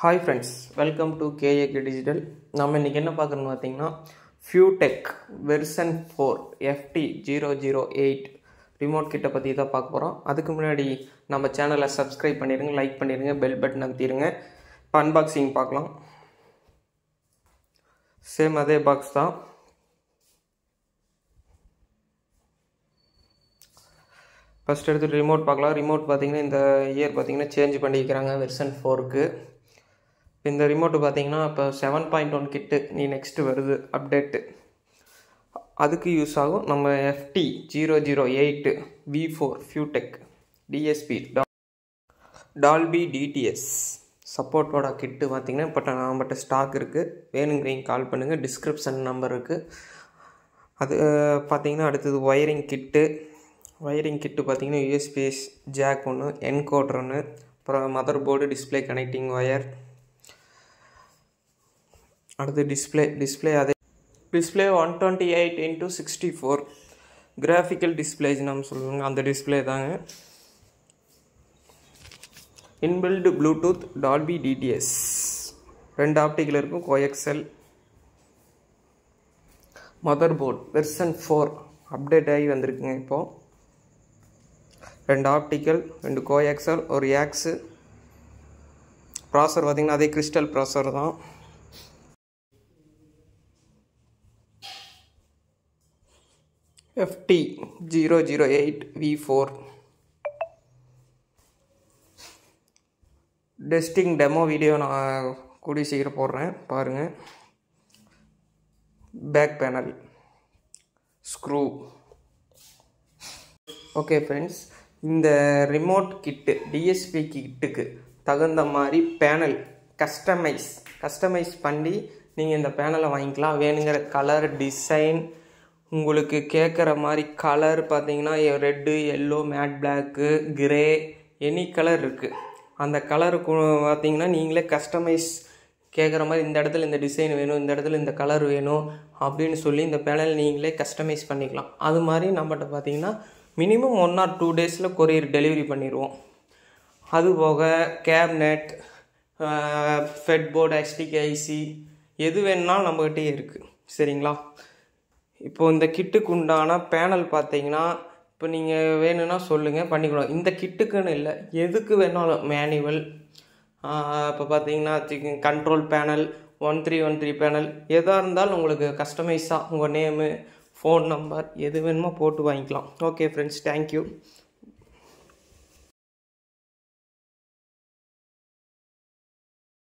hi friends welcome to K A K digital நம்ம இன்றைக்கி என்ன பார்க்குறோன்னு பார்த்தீங்கன்னா Futech version four F T zero zero eight remote கிட்ட பற்றி தான் பார்க்க போகிறோம் அதுக்கு முன்னாடி நம்ம சேனலை சப்ஸ்கிரைப் பண்ணிடுங்க லைக் பண்ணிடுங்க பெல் பட்டன் அமுத்திடுங்க இப்போ அன்பாக்சிங் பார்க்கலாம் சேம் அதே பாக்ஸ் தான் ஃபஸ்ட் எடுத்து ரிமோட் பார்க்கலாம் ரிமோட் பார்த்தீங்கன்னா இந்த இயர் பார்த்தீங்கன்னா சேஞ்ச் பண்ணிக்கிறாங்க வெர்சன் ஃபோருக்கு இந்த ரிமோட்டு பார்த்தீங்கன்னா இப்போ செவன் பாயிண்ட் ஒன் கிட்டு நீ நெக்ஸ்ட்டு வருது அப்டேட்டு அதுக்கு யூஸ் ஆகும் நம்ம F T zero zero eight V four Futech D S P Dolby D T S சப்போர்ட்டோட கிட்டு பார்த்தீங்கன்னா இப்போ நம்மகிட்ட ஸ்டாக் இருக்குது வேணுங்கிறீங்க கால் பண்ணுங்கள் டிஸ்கிரிப்ஷன் நம்பர் இருக்குது அது பார்த்தீங்கன்னா அடுத்தது ஒயரிங் கிட்டு ஒயரிங் கிட்டு பார்த்தீங்கன்னா யூஎஸ்பிஎஸ் ஜாக் ஒன்று என்கோடர் ஒன்று அப்புறம் motherboard display connecting wire அடுத்து டிஸ்பிளே டிஸ்பிளே அதே display one twenty eight into sixty four graphical displays நம்ம சொல்லுவாங்க அந்த டிஸ்பிளே தாங்க இன்பில்டு ப்ளூடூத் டால்பி டிடிஎஸ் ரெண்டு ஆப்டிக்கல் இருக்கும் coaxial motherboard version four update ஆகி வந்திருக்குங்க இப்போது ரெண்டு ஆப்டிக்கல் ரெண்டு கோஎக்ஸல் ஒரு ஏக்ஸு ப்ராசர் பார்த்திங்கன்னா அதே கிறிஸ்டல் ப்ராசர் தான் F T zero zero eight V four testing demo video நான் கூடிய சீக்கிரம் போடுறேன் பாருங்கள் back panel screw okay friends இந்த ரிமோட் கிட்டு டிஎஸ்பி கிட்டுக்கு தகுந்த மாதிரி பேனல் கஸ்டமைஸ் கஸ்டமைஸ் பண்ணி நீங்கள் இந்த பேனலை வாங்கிக்கலாம் வேணுங்கிற கலர் டிசைன் உங்களுக்கு கேட்குற மாதிரி கலர் பார்த்தீங்கன்னா red yellow matte black grey any colour இருக்குது அந்த கலருக்கு பார்த்தீங்கன்னா நீங்களே கஸ்டமைஸ் கேட்குற மாதிரி இந்த இடத்துல இந்த டிசைன் வேணும் இந்த இடத்துல இந்த கலர் வேணும் அப்படின்னு சொல்லி இந்த பேனல் நீங்களே கஸ்டமைஸ் பண்ணிக்கலாம் அது மாதிரி நம்மகிட்ட பார்த்தீங்கன்னா மினிமம் ஒன் ஆர் டூ டேஸில் கொரியர் டெலிவரி பண்ணிடுவோம் அது போக கேப்னெட் ஃபெட் போர்டு எஸ்டிக் ஐசி எது வேணுனாலும் நம்மகிட்டே இருக்குது சரிங்களா இப்போது இந்த கிட்டுக்கு உண்டான பேனல் பார்த்தீங்கன்னா இப்போ நீங்கள் வேணும்னா சொல்லுங்கள் பண்ணிக்கலாம் இந்த கிட்டுக்குன்னு இல்லை எதுக்கு வேணாலும் மேனுவல் இப்போ பார்த்தீங்கன்னா control panel one three one three panel எதாக இருந்தாலும் உங்களுக்கு கஸ்டமைஸாக உங்கள் நேமு ஃபோன் நம்பர் எது வேணுமோ போட்டு வாங்கிக்கலாம் ஓகே ஃப்ரெண்ட்ஸ் தேங்க்யூ